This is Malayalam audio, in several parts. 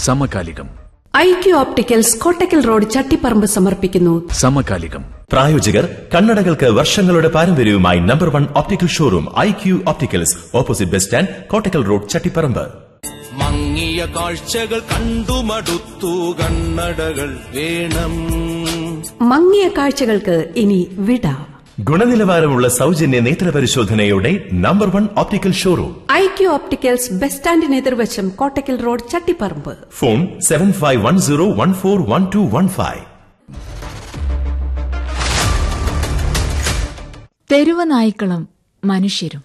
സമകാലികം IQ opticals Kottakkal road Chattiparamba സമർപ്പിക്കുന്നു സമകാലികം പ്രായോജകർ കണ്ണടകൾക്ക് വർഷങ്ങളുടെ പാരമ്പര്യവുമായി number one optical showroom I Q opticals opposite bus stand Kottakkal road Chattiparamba മങ്ങിയ കാഴ്ചകൾ കണ്ടുമടുത്തു കണ്ണടകൾ വേണം മങ്ങിയ കാഴ്ചകൾക്ക് ഇനി വിട ഗുണനിലവാരമുള്ള സൗജന്യ നേത്ര പരിശോധനയോടെ number one optical showroom IQ opticals bus സ്റ്റാൻഡിന് എതിർവശം Kottakkal road Chattiparamba phone seven five one zero one four one two one five തെരുവ് നായ്ക്കളും മനുഷ്യരും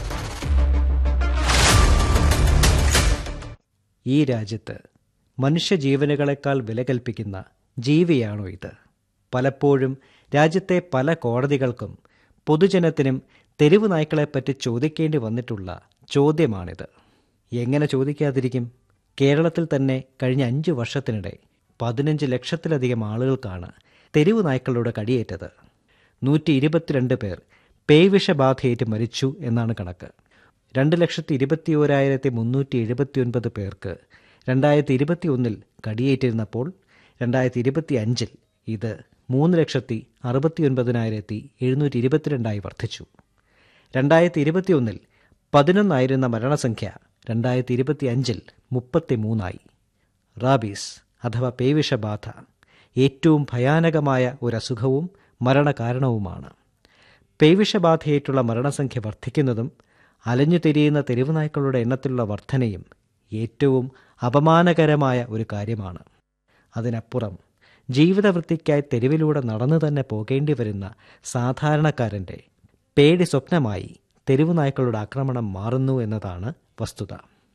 ഈ രാജ്യത്ത് മനുഷ്യജീവനുകളെക്കാൾ വില കൽപ്പിക്കുന്ന ജീവിയാണോ ഇത് പലപ്പോഴും രാജ്യത്തെ പല കോടതികൾക്കും പൊതുജനത്തിനും തെരുവ് നായ്ക്കളെപ്പറ്റി ചോദിക്കേണ്ടി വന്നിട്ടുള്ള ചോദ്യമാണിത് എങ്ങനെ ചോദിക്കാതിരിക്കും കേരളത്തിൽ തന്നെ കഴിഞ്ഞ അഞ്ച് വർഷത്തിനിടെ പതിനഞ്ച് ലക്ഷത്തിലധികം ആളുകൾക്കാണ് തെരുവ് നായ്ക്കളുടെ കടിയേറ്റത് നൂറ്റി ഇരുപത്തിരണ്ട് പേർ പേവിഷബാധയേറ്റ് മരിച്ചു എന്നാണ് കണക്ക് രണ്ട് ലക്ഷത്തി ഇരുപത്തി ഓരായിരത്തി മുന്നൂറ്റി എഴുപത്തിയൊൻപത് പേർക്ക് രണ്ടായിരത്തി ഇരുപത്തി ഒന്നിൽ കടിയേറ്റിരുന്നപ്പോൾ രണ്ടായിരത്തി ഇരുപത്തി അഞ്ചിൽ ഇത് മൂന്ന് ലക്ഷത്തി അറുപത്തിയൊൻപതിനായിരത്തി എഴുന്നൂറ്റി ഇരുപത്തിരണ്ടായി വർദ്ധിച്ചു രണ്ടായിരത്തി ഇരുപത്തിയൊന്നിൽ പതിനൊന്നായിരുന്ന മരണസംഖ്യ രണ്ടായിരത്തി ഇരുപത്തി അഞ്ചിൽ മുപ്പത്തി മൂന്നായി റാബീസ് അഥവാ പേവിഷബാധ ഏറ്റവും ഭയാനകമായ ഒരു അസുഖവും മരണകാരണവുമാണ് പേവിഷബാധയേറ്റുള്ള മരണസംഖ്യ വർദ്ധിക്കുന്നതും അലഞ്ഞു തിരിയുന്ന തെരുവുനായ്ക്കളുടെ എണ്ണത്തിലുള്ള വർധനയും ഏറ്റവും അപമാനകരമായ ഒരു കാര്യമാണ് അതിനപ്പുറം ജീവിതവൃത്തിക്കായി തെരുവിലൂടെ നടന്നു തന്നെ പോകേണ്ടി വരുന്ന സാധാരണക്കാരൻ്റെ പേടി സ്വപ്നമായി തെരുവുനായ്ക്കളുടെ ആക്രമണം മാറുന്നു എന്നതാണ് വസ്തുത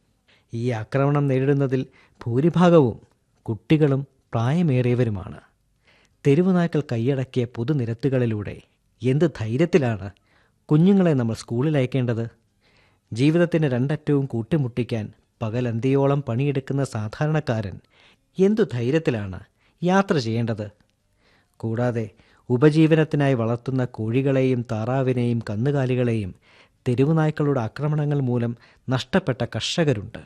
ഈ ആക്രമണം നേരിടുന്നതിൽ ഭൂരിഭാഗവും കുട്ടികളും പ്രായമേറിയവരുമാണ് തെരുവുനായ്ക്കൾ കൈയടക്കിയ പൊതുനിരത്തുകളിലൂടെ എന്ത് ധൈര്യത്തിലാണ് കുഞ്ഞുങ്ങളെ നമ്മൾ സ്കൂളിൽ അയക്കേണ്ടത് ജീവിതത്തിന് രണ്ടറ്റവും കൂട്ടിമുട്ടിക്കാൻ പകലന്തിയോളം പണിയെടുക്കുന്ന സാധാരണക്കാരൻ എന്തു ധൈര്യത്തിലാണ് യാത്ര ചെയ്യേണ്ടത് കൂടാതെ ഉപജീവനത്തിനായി വളർത്തുന്ന കോഴികളെയും താറാവിനെയും കന്നുകാലികളെയും തെരുവുനായ്ക്കളുടെ ആക്രമണങ്ങൾ മൂലം നഷ്ടപ്പെട്ട കർഷകരുണ്ട്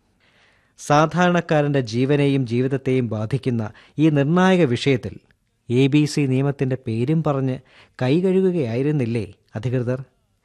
സാധാരണക്കാരൻ്റെ ജീവനെയും ജീവിതത്തെയും ബാധിക്കുന്ന ഈ നിർണായക വിഷയത്തിൽ എ ബി സി നിയമത്തിൻ്റെ പേരും പറഞ്ഞ് കൈകഴുകുകയായിരുന്നില്ലേ അധികൃതർ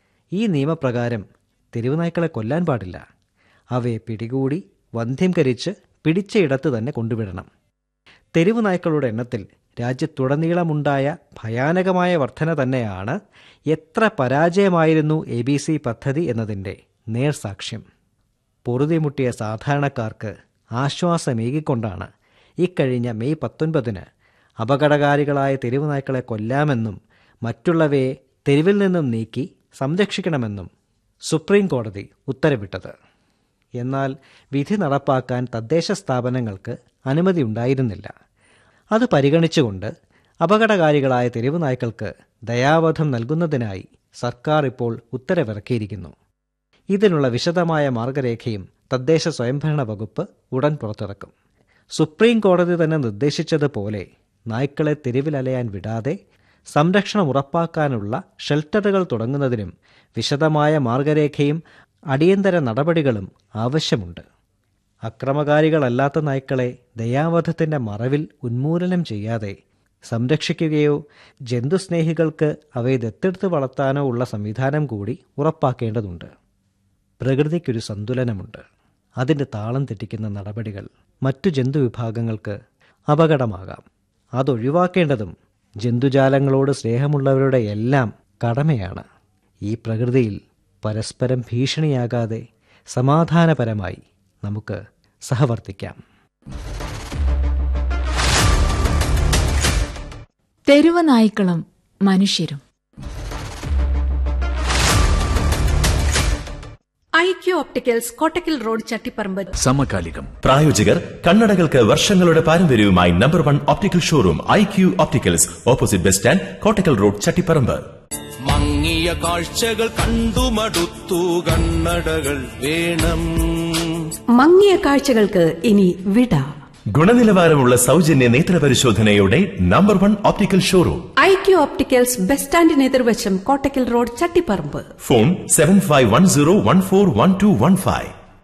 ഈ നിയമപ്രകാരം തെരുവുനായ്ക്കളെ കൊല്ലാൻ പാടില്ല അവയെ പിടികൂടി വന്ധ്യംകരിച്ച് പിടിച്ചയിടത്ത് തന്നെ കൊണ്ടുവിടണം തെരുവുനായ്ക്കളുടെ എണ്ണത്തിൽ രാജ്യത്തുടനീളമുണ്ടായ ഭയാനകമായ വർധന തന്നെയാണ് എത്ര പരാജയമായിരുന്നു എ ബി സി പദ്ധതി എന്നതിൻ്റെ നേർസാക്ഷ്യം പൊറുതിമുട്ടിയ സാധാരണക്കാർക്ക് ആശ്വാസമേകിക്കൊണ്ടാണ് ഇക്കഴിഞ്ഞ മെയ് പത്തൊൻപതിന് അപകടകാരികളായ തെരുവുനായ്ക്കളെ കൊല്ലാമെന്നും മറ്റുള്ളവയെ തെരുവിൽ നിന്നും നീക്കി സംരക്ഷിക്കണമെന്നും സുപ്രീം കോടതി ഉത്തരവിട്ടത് എന്നാൽ വിധി നടപ്പാക്കാൻ തദ്ദേശ സ്ഥാപനങ്ങൾക്ക് അനുമതിയുണ്ടായിരുന്നില്ല അത് പരിഗണിച്ചുകൊണ്ട് അപകടകാരികളായ തെരുവുനായ്ക്കൾക്ക് ദയാവധം നൽകുന്നതിനായി സർക്കാർ ഇപ്പോൾ ഉത്തരവിറക്കിയിരിക്കുന്നു ഇതിനുള്ള വിശദമായ മാർഗരേഖയും തദ്ദേശ സ്വയംഭരണ വകുപ്പ് ഉടൻ പുറത്തിറക്കും സുപ്രീം കോടതി തന്നെ നിർദ്ദേശിച്ചതുപോലെ നായ്ക്കളെ തെരുവിലലയാൻ വിടാതെ സംരക്ഷണം ഉറപ്പാക്കാനുള്ള ഷെൽട്ടറുകൾ തുടങ്ങുന്നതിനും വിശദമായ മാർഗരേഖയും അടിയന്തര നടപടികളും ആവശ്യമുണ്ട് അക്രമകാരികളല്ലാത്ത നായ്ക്കളെ ദയാവധത്തിൻ്റെ മറവിൽ ഉന്മൂലനം ചെയ്യാതെ സംരക്ഷിക്കുകയോ ജന്തുസ്നേഹികൾക്ക് അവയെ ദത്തെടുത്ത് വളർത്താനോ ഉള്ള സംവിധാനം കൂടി ഉറപ്പാക്കേണ്ടതുണ്ട് പ്രകൃതിക്കൊരു സന്തുലനമുണ്ട് അതിൻ്റെ താളം തെറ്റിക്കുന്ന നടപടികൾ മറ്റു ജന്തുവിഭാഗങ്ങൾക്ക് അപകടമാകാം അതൊഴിവാക്കേണ്ടതും ജന്തുജാലങ്ങളോട് സ്നേഹമുള്ളവരുടെ എല്ലാം കടമയാണ് ഈ പ്രകൃതിയിൽ പരസ്പരം ഭീഷണിയാകാതെ സമാധാനപരമായി നമുക്ക് സഹവർത്തിക്കാം തെരുവ് നായ്ക്കളും മനുഷ്യരും IQ opticals Kottakkal road Chattiparamba സമകാലികം പ്രായോജകർ കണ്ണടകൾക്ക് വർഷങ്ങളുടെ പാരമ്പര്യവുമായി number one optical showroom I Q opticals opposite bus stand Kottakkal road Chattiparamba മങ്ങിയ കാഴ്ചകൾ കണ്ടുമടുത്തു കണ്ണടകൾ വേണം മങ്ങിയ കാഴ്ചകൾക്ക് ഇനി വിട ഗുണനിലവാരമുള്ള സൗജന്യ നേത്ര പരിശോധനയോടെ number one optical showroom IQ opticals bus സ്റ്റാൻഡിന് എതിർവശം Kottakkal road Chattiparamba phone seven five one zero one four one two one five